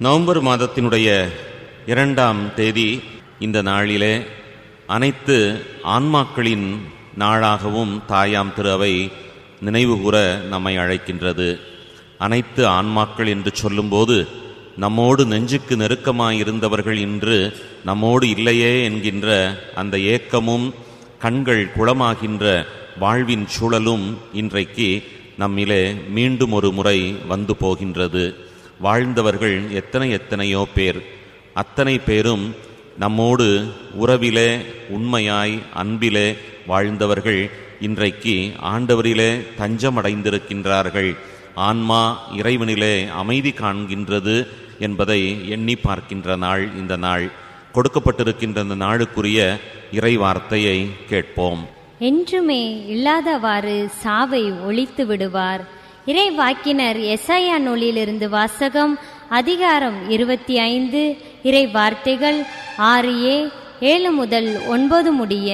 November மாதத்தினுடைய இரண்டாம் தேதி இந்த நாளிலே அனைத்து ஆன்மாக்களின் நாளாகவும் தாயாம் திரு அவை நினைவுகூர நம்மை அழைக்கின்றது அனைத்து ஆன்மாக்கள் என்று சொல்லும்போது நம்மோடு நெஞ்சுக்கு நெருக்கமாயிருந்தவர்கள் இன்று நம்மோடு இல்லையே என்கின்ற அந்த ஏக்கமும் கண்கள் குளமாகின்ற வாழ்வின் சூழலும் இன்றைக்கு நம்மிலே மீண்டும் ஒரு முறை வந்து போகின்றது வாழ்ந்தவர்கள் எத்தனை எத்தனையோ பேர் அத்தனை பேரும் நம்மோடு உறவிலே உண்மையாய் அன்பிலே வாழ்ந்தவர்கள் இன்றைக்கு ஆண்டவரிலே தஞ்சமடைந்திருக்கின்றார்கள் ஆன்மா இறைவனிலே அமைதி காண்கின்றது என்பதை எண்ணி பார்க்கின்ற நாள் இந்த நாள் கொடுக்கப்பட்டிருக்கின்ற இந்த நாளுக்குரிய இறை வார்த்தையை கேட்போம் என்றுமே இல்லாதவாறு சாவை ஒழித்து விடுவார் இறை வாக்கினர் எஸ்ஐயா நூலிலிருந்து வாசகம் அதிகாரம் இருபத்தி ஐந்து இறை வார்த்தைகள் ஆறு ஏ ஏழு முதல் ஒன்பது முடிய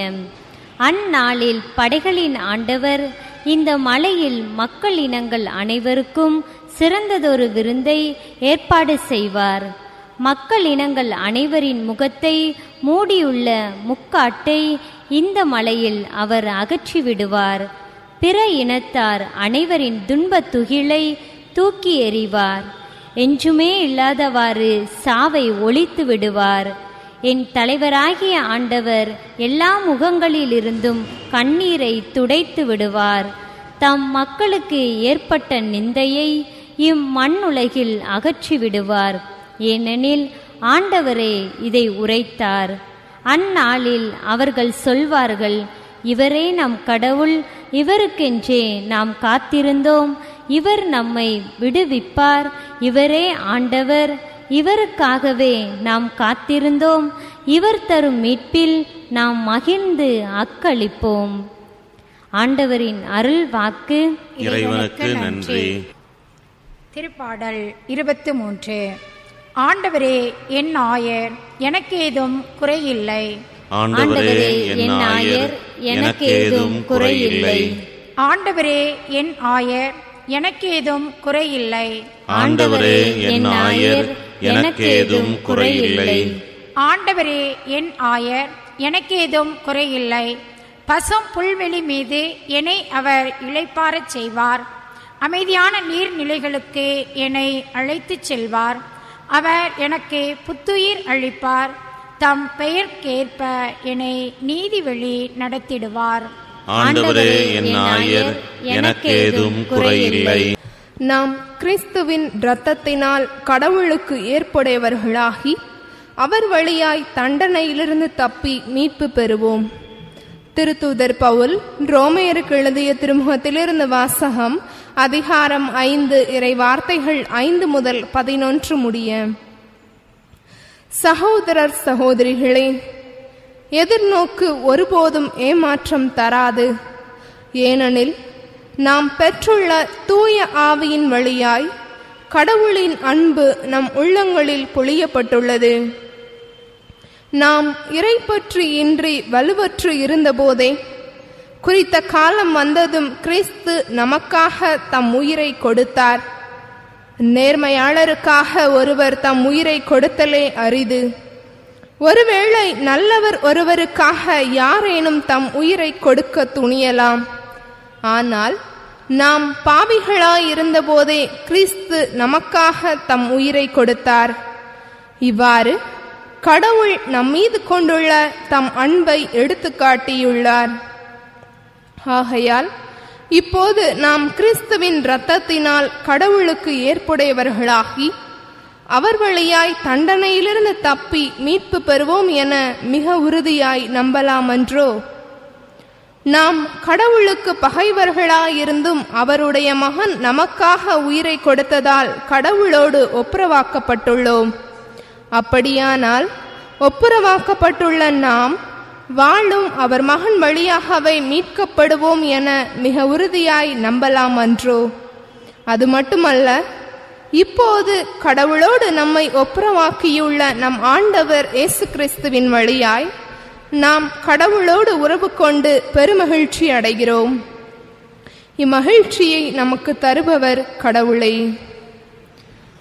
அந்நாளில் படைகளின் ஆண்டவர் இந்த மலையில் மக்கள் இனங்கள் அனைவருக்கும் சிறந்ததொரு விருந்தை ஏற்பாடு செய்வார் மக்கள் இனங்கள் அனைவரின் முகத்தை மூடியுள்ள முக்காட்டை இந்த மலையில் அவர் அகற்றி விடுவார் பிற இனத்தார் அனைவரின் துன்பத் துகிலை தூக்கி எறிவார் என்றுமே இல்லாதவாறு சாவை ஒழித்து விடுவார் என் தலைவராகிய ஆண்டவர் எல்லா முகங்களிலிருந்தும் கண்ணீரை துடைத்து விடுவார் தம் மக்களுக்கு ஏற்பட்ட நிந்தையை இம்மண்ணுலகில் அகற்றி விடுவார் ஏனெனில் ஆண்டவரே இதை உரைத்தார் அந்நாளில் அவர்கள் சொல்வார்கள் இவரே நம் கடவுள் இவருக்கென்றே நாம் காத்திருந்தோம் இவர் நம்மை விடுவிப்பார் இவரே ஆண்டவர் இவருக்காகவே நாம் காத்திருந்தோம் இவர் தரும் மீட்பில் நாம் மகிழ்ந்து அக்களிப்போம் ஆண்டவரின் அருள் வாக்கு இறைவனுக்கு நன்றி திருப்பாடல் இருபத்து மூன்று ஆண்டவரே என் ஆயர் எனக்கேதும் குறையில்லை ஆண்டவரே என் ஆயர் எனக்கு ஏதும் குறையில்லை ஆண்டவரே என் ஆயர் எனக்கேதும் குறையில்லை ஆண்டவரே என் ஆயர் எனக்கு ஏதும் குறையில்லை ஆண்டவரே என் ஆயர் எனக்கேதும் குறையில்லை பசும் புல்வெளி மீது என்னை அவர் இளைப்பாரச் செய்வார் அமைதியான நீர்நிலைகளுக்கு என்னை அழைத்துச் செல்வார் அவர் எனக்கு புத்துயிர் அளிப்பார் தம் பெயர்க்கேற்ப என்னை நீதிவழி நடத்திடுவார் ஆண்டவரே என் ஆயர் எனக்கு ஏதும் குறையில்லை நாம் கிறிஸ்துவின் இரத்தத்தினால் கடவுளுக்கு ஏற்புடையவர்களாகி அவர் வழியாய் தண்டனையிலிருந்து தப்பி மீட்பு பெறுவோம் திருத்தூதர் பவுல் ரோமையருக்கு எழுதிய திருமுகத்திலிருந்து வாசகம் அதிகாரம் ஐந்து இறை வார்த்தைகள் ஐந்து முதல் பதினொன்று முடிய சகோதரர் சகோதரிகளே எதிர்நோக்கு ஒருபோதும் ஏமாற்றம் தராது ஏனெனில் நாம் பெற்றுள்ள தூய ஆவியின் வழியாய் கடவுளின் அன்பு நம் உள்ளங்களில் பொழியப்பட்டுள்ளது நாம் இறைப்பற்று இன்றி வலுவற்று இருந்தபோதே குறித்த காலம் வந்ததும் கிறிஸ்து நமக்காக தம் உயிரை கொடுத்தார் நேர்மையாளருக்காக ஒருவர் தம் உயிரை கொடுத்தலே அரிது ஒருவேளை நல்லவர் ஒருவருக்காக யாரேனும் தம் உயிரை கொடுக்க துணியலாம் ஆனால் நாம் பாவிகளாய் இருந்தபோதே கிறிஸ்து நமக்காக தம் உயிரை கொடுத்தார் இவ்வாறு கடவுள் நம் மீது கொண்டுள்ள தம் அன்பை எடுத்துக்காட்டியுள்ளார் ஆகையால் இப்போது நாம் கிறிஸ்துவின் இரத்தத்தினால் கடவுளுக்கு ஏற்புடையவர்களாகி அவர் வழியாய் தண்டனையிலிருந்து தப்பி மீட்பு பெறுவோம் என மிக உறுதியாய் நம்பலாமன்றோ நாம் கடவுளுக்கு பகைவர்களாயிருந்தும் அவருடைய மகன் நமக்காக உயிரை கொடுத்ததால் கடவுளோடு ஒப்புரவாக்கப்பட்டுள்ளோம் அப்படியானால் ஒப்புரவாக்கப்பட்டுள்ள நாம் வாழும் அவர் மகன் வழியாகவே மீட்கப்படுவோம் என மிக உறுதியாய் நம்பலாம் அன்றோ அது மட்டுமல்ல இப்போது கடவுளோடு நம்மை ஒப்புரவாக்கியுள்ள நம் ஆண்டவர் இயேசு கிறிஸ்துவின் வழியாய் நாம் கடவுளோடு உறவு கொண்டு பெருமகிழ்ச்சி அடைகிறோம் இம்மகிழ்ச்சியை நமக்கு தருபவர் கடவுளே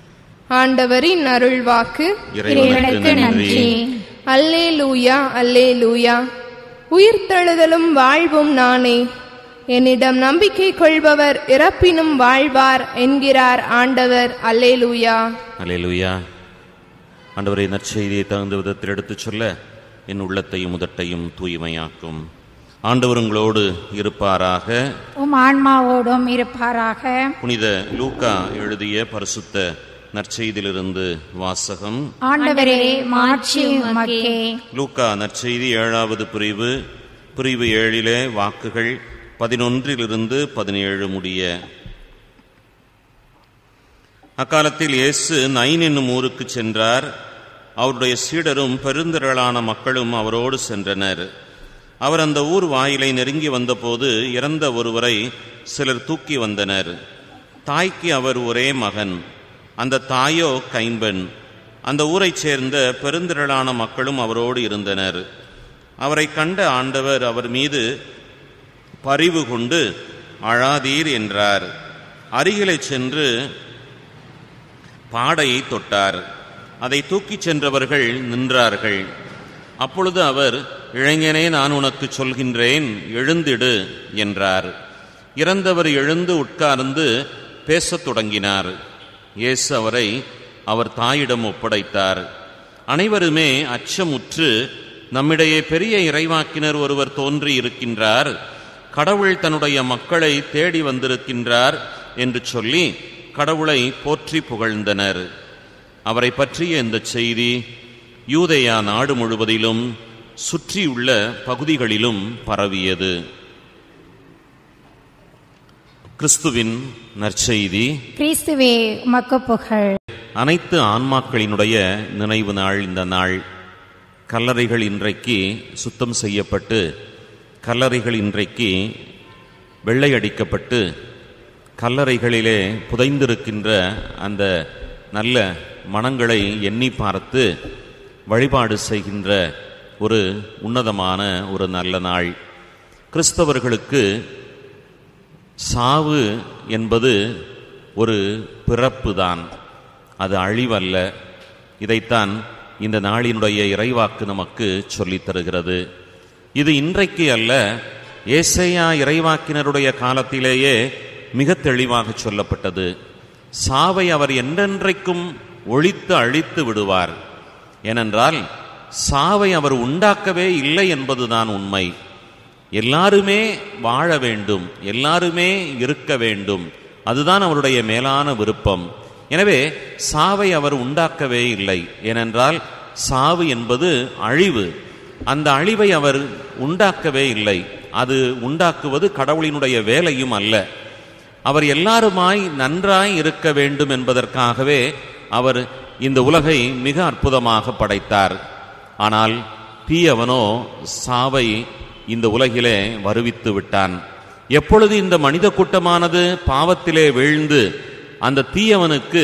ஆண்டவரின் அருள்வாக்கு இறைவனுக்கு நன்றி அல்லே லூயா அல்லே லூயா உயிர்த்தெழுதலும் வாழ்வும் நானே என்னிடம் நம்பிக்கை கொள்பவர் இறப்பினும் வாழ்வார் என்கிறார் ஆண்டவர் அல்லே லூயா அல்லேலூயா ஆண்டவரை நற்செய்தியை தகுந்த விதத்தில் எடுத்துச் சொல்ல என் உள்ளத்தையும் உதட்டையும் தூய்மையாக்கும் ஆண்டவர் உங்களோடு இருப்பாராக உம் ஆன்மாவோடும் இருப்பாராக புனித லூக்கா எழுதிய பரிசுத்த நற்செய்தியிலிருந்து வாசகம் ஆண்டவரே மாட்சி உமக்கே லூக்கா நற்செய்தி ஏழாவது பிரிவு பிரிவு ஏழிலே வாக்குகள் பதினொன்றிலிருந்து பதினேழு முடிய அக்காலத்தில் இயேசு நைன் என்னும் ஊருக்கு சென்றார் அவருடைய சீடரும் பெருந்திரளான மக்களும் அவரோடு சென்றனர் அவர் அந்த ஊர் வாயிலை நெருங்கி வந்தபோது இறந்த ஒருவரை சிலர் தூக்கி வந்தனர் தாய்க்கு அவர் ஒரே மகன் அந்த தாயோ கைம்பெண் அந்த ஊரைச் சேர்ந்த பெருந்திரளான மக்களும் அவரோடு இருந்தனர் அவரை கண்ட ஆண்டவர் அவர் மீது பரிவு கொண்டு அழாதீர் என்றார் அருகிலே சென்று பாடையை தொட்டார் அதை தூக்கிச் சென்றவர்கள் நின்றார்கள் அப்பொழுது அவர் இளைஞனே நான் உனக்கு சொல்கின்றேன் எழுந்திடு என்றார் இறந்தவர் எழுந்து உட்கார்ந்து பேசத் தொடங்கினார் இயேசு அவரை அவர் தாயிடம் ஒப்படைத்தார் அனைவருமே அச்சமுற்று நம்மிடையே பெரிய இறைவாக்கினர் ஒருவர் தோன்றி இருக்கின்றார் கடவுள் தன்னுடைய மக்களை தேடி வந்திருக்கின்றார் என்று சொல்லி கடவுளை போற்றி புகழ்ந்தனர் அவரை பற்றிய இந்த செய்தி யூதேயா நாடு முழுவதிலும் சுற்றியுள்ள பகுதிகளிலும் பரவியது கிறிஸ்துவின் நற்செய்தி கிறிஸ்துவே உமக்கு புகழ் அனைத்து ஆன்மாக்களினுடைய நினைவு நாள் இந்த நாள் கல்லறைகள் இன்றைக்கு சுத்தம் செய்யப்பட்டு கல்லறைகள் இன்றைக்கு வெள்ளையடிக்கப்பட்டு கல்லறைகளிலே புதைந்திருக்கின்ற அந்த நல்ல மனங்களை எண்ணி பார்த்து வழிபாடு செய்கின்ற ஒரு உன்னதமான ஒரு நல்ல நாள் கிறிஸ்தவர்களுக்கு சாவு என்பது ஒரு பிறப்பு தான் அது அழிவல்ல இதைத்தான் இந்த நாளினுடைய இறைவாக்கு நமக்கு சொல்லித் தருகிறது இது இன்றைக்கு அல்ல ஏசையா இறைவாக்கினருடைய காலத்திலேயே மிக தெளிவாக சொல்லப்பட்டது சாவை அவர் என்றென்றைக்கும் ஒழித்து அழித்து விடுவார் ஏனென்றால் சாவை அவர் உண்டாக்கவே இல்லை என்பதுதான் உண்மை எல்லாருமே வாழ வேண்டும் எல்லாருமே இருக்க வேண்டும் அதுதான் அவருடைய மேலான விருப்பம் எனவே சாவை அவர் உண்டாக்கவே இல்லை ஏனென்றால் சாவு என்பது அழிவு அந்த அழிவை அவர் உண்டாக்கவே இல்லை அது உண்டாக்குவது கடவுளினுடைய வேலையும் அல்ல அவர் எல்லாருமாய் நன்றாய் இருக்க வேண்டும் என்பதற்காகவே அவர் இந்த உலகை மிக அற்புதமாக படைத்தார் ஆனால் தீயவனோ சாவை இந்த உலகிலே வருவித்து விட்டான் எப்பொழுது இந்த மனித கூட்டமானது பாவத்திலே வீழ்ந்து அந்த தீயவனுக்கு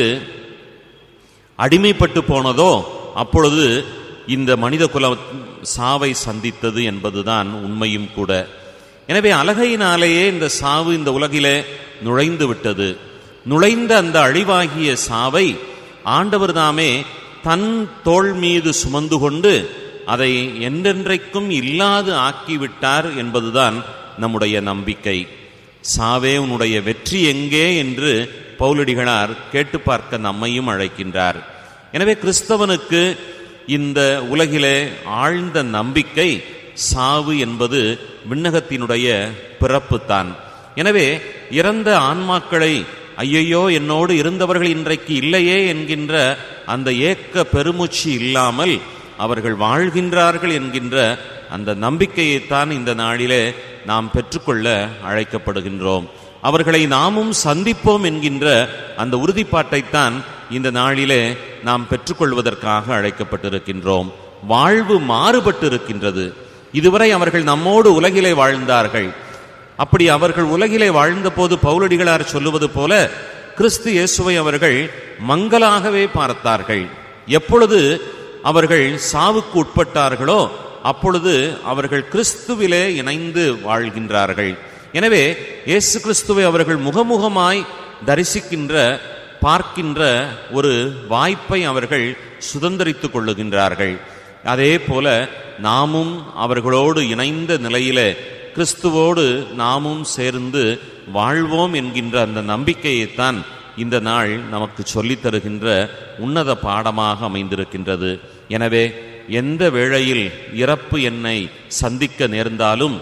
அடிமைப்பட்டு போனதோ அப்பொழுது இந்த மனித குலம் சாவை சந்தித்தது என்பதுதான் உண்மையும் கூட எனவே அழகையினாலேயே இந்த சாவு இந்த உலகிலே நுழைந்து விட்டது நுழைந்த அந்த அழிவாகிய சாவை ஆண்டவர் தாமே தன் தோள் மீது சுமந்து கொண்டு அதை என்றென்றைக்கும் இல்லாது ஆக்கிவிட்டார் என்பதுதான் நம்முடைய நம்பிக்கை சாவே உன்னுடைய வெற்றி எங்கே என்று பவுலடிகளார் கேட்டு பார்க்க நம்மையும் அழைக்கின்றார் எனவே கிறிஸ்தவனுக்கு இந்த உலகிலே ஆழ்ந்த நம்பிக்கை சாவு என்பது விண்ணகத்தினுடைய பிறப்புத்தான் எனவே இறந்த ஆன்மாக்களை ஐயையோ என்னோடு இருந்தவர்கள் இன்றைக்கு இல்லையே என்கின்ற அந்த ஏக்க பெருமூச்சு இல்லாமல் அவர்கள் வாழ்கின்றார்கள் என்கின்ற அந்த நம்பிக்கையைத்தான் இந்த நாளிலே நாம் பெற்றுக்கொள்ள அழைக்கப்படுகின்றோம் அவர்களை நாமும் சந்திப்போம் என்கின்ற அந்த உறுதிப்பாட்டைத்தான் இந்த நாளிலே நாம் பெற்றுக்கொள்வதற்காக அழைக்கப்பட்டிருக்கின்றோம் வாழ்வு மாறுபட்டு இருக்கின்றது இதுவரை அவர்கள் நம்மோடு உலகிலே வாழ்ந்தார்கள் அப்படி அவர்கள் உலகிலே வாழ்ந்தபோது பவுலடிகளார் சொல்லுவது போல கிறிஸ்து இயேசுவை அவர்கள் மங்களாகவே பார்த்தார்கள் எப்பொழுது அவர்கள் சாவுக்கு உட்பட்டார்களோ அப்பொழுது அவர்கள் கிறிஸ்துவிலே இணைந்து வாழ்கின்றார்கள் எனவே இயேசு கிறிஸ்துவை அவர்கள் முகமுகமாய் தரிசிக்கின்ற பார்க்கின்ற ஒரு வாய்ப்பை அவர்கள் சுதந்திரித்துக் கொள்ளுகின்றார்கள் அதே போல நாமும் அவர்களோடு இணைந்த நிலையிலே கிறிஸ்துவோடு நாமும் சேர்ந்து வாழ்வோம் என்கின்ற அந்த நம்பிக்கையைத்தான் இந்த நாள் நமக்கு சொல்லித் தருகின்ற உன்னத பாடமாக அமைந்திருக்கின்றது எனவே எந்த வேளையில் இறப்பு என்னை சந்திக்க நேர்ந்தாலும்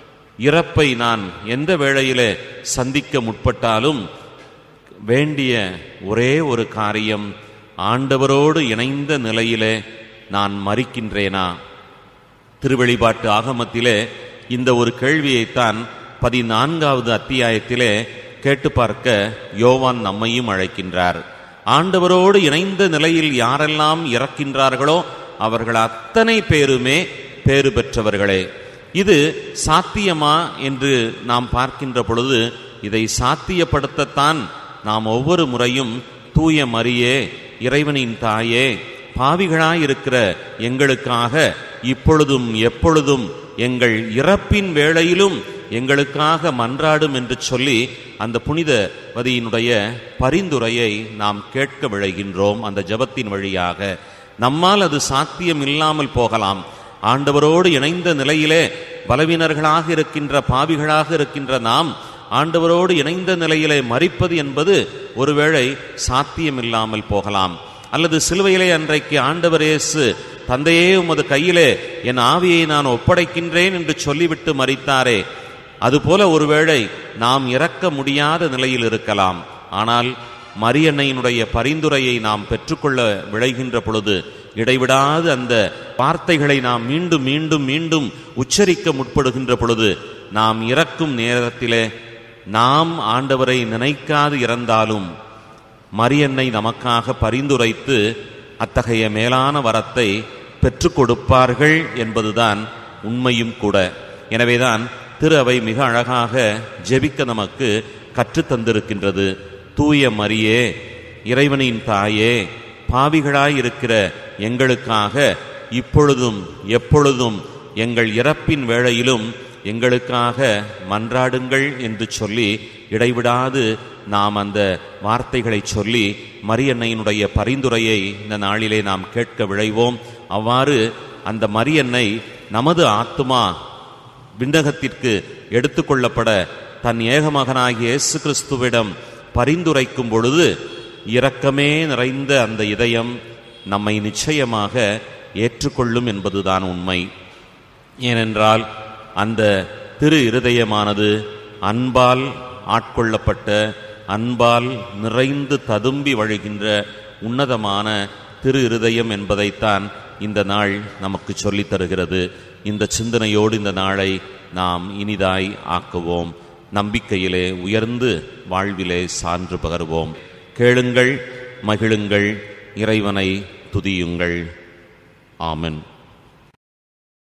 இறப்பை நான் எந்த வேளையிலே சந்திக்க முற்பட்டாலும் வேண்டிய ஒரே ஒரு காரியம் ஆண்டவரோடு இணைந்த நிலையிலே நான் மறிக்கின்றேனா திருவெளிப்பாட்டு ஆகமத்திலே இந்த ஒரு கேள்வியைத்தான் பதினான்காவது அத்தியாயத்திலே கேட்டு பார்க்க யோவான் நம்மையும் அழைக்கின்றார் ஆண்டவரோடு இணைந்த நிலையில் யாரெல்லாம் இறக்கின்றார்களோ அவர்கள் அத்தனை பேருமே பேறு பெற்றவர்களே இது சாத்தியமா என்று நாம் பார்க்கின்ற பொழுது இதை சாத்தியப்படுத்தத்தான் நாம் ஒவ்வொரு முறையும் தூய மரியே இறைவனின் தாயே பாவிகளாயிருக்கிற எங்களுக்காக இப்பொழுதும் எப்பொழுதும் எங்கள் இறப்பின் வேளையிலும் எங்களுக்காக மன்றாடும் என்று சொல்லி அந்த புனிதவதியினுடைய பரிந்துரையை நாம் கேட்க விழைகின்றோம் அந்த ஜெபத்தின் வழியாக நம்மால் அது சாத்தியம் இல்லாமல் போகலாம் ஆண்டவரோடு இணைந்த நிலையிலே பலவீனர்களாக இருக்கின்ற பாவிகளாக இருக்கின்ற நாம் ஆண்டவரோடு இணைந்த நிலையிலே மறிப்பது என்பது ஒருவேளை சாத்தியமில்லாமல் போகலாம் அல்லது சிலுவையிலே அன்றைக்கு ஆண்டவர் இயேசு தந்தையே உமது கையிலே என் ஆவியை நான் ஒப்படைக்கின்றேன் என்று சொல்லிவிட்டு மறித்தாரே அதுபோல ஒருவேளை நாம் இறக்க முடியாத நிலையில் இருக்கலாம் ஆனால் மரியன்னையினுடைய பரிந்துரையை நாம் பெற்றுக்கொள்ள விளைகின்ற பொழுது இடைவிடாது அந்த வார்த்தைகளை நாம் மீண்டும் மீண்டும் மீண்டும் உச்சரிக்க முற்படுகின்ற பொழுது நாம் இறக்கும் நேரத்திலே நாம் ஆண்டவரை நினைக்காது இறந்தாலும் மரியன்னை நமக்காக பரிந்துரைத்து அத்தகைய மேலான வரத்தை பெற்றுக் கொடுப்பார்கள் என்பதுதான் உண்மையும் கூட எனவேதான் திரு அவை மிக அழகாக ஜெபிக்க நமக்கு கற்றுத் தந்திருக்கின்றது தூய மரியே இறைவனின் தாயே பாவிகளாயிருக்கிற எங்களுக்காக இப்பொழுதும் எப்பொழுதும் எங்கள் இறப்பின் வேளையிலும் எங்களுக்காக மன்றாடுங்கள் என்று சொல்லி இடைவிடாது நாம் அந்த வார்த்தைகளை சொல்லி மரியன்னையினுடைய பரிந்துரையை இந்த நாளிலே நாம் கேட்க விழைவோம் அவ்வாறு அந்த மரியன்னை நமது ஆத்துமா விண்ணகத்திற்கு எடுத்துக்கொள்ளப்பட தன் ஏகமகனாகிய இயேசு கிறிஸ்துவிடம் பரிந்துரைக்கும் பொழுது இரக்கமே நிறைந்த அந்த இதயம் நம்மை நிச்சயமாக ஏற்றுக்கொள்ளும் என்பதுதான் உண்மை ஏனென்றால் அந்த திரு இருதயமானது அன்பால் ஆட்கொள்ளப்பட்ட அன்பால் நிறைந்து ததும்பி வழிகின்ற உன்னதமான திரு இருதயம் என்பதைத்தான் இந்த நாள் நமக்கு சொல்லித் தருகிறது இந்த சிந்தனையோடு இந்த நாளை நாம் இனிதாய் ஆக்குவோம் நம்பிக்கையிலே உயர்ந்து வாழ்விலே சான்று பகர்வோம் கேளுங்கள் மகிழுங்கள் இறைவனை துதியுங்கள் ஆமென்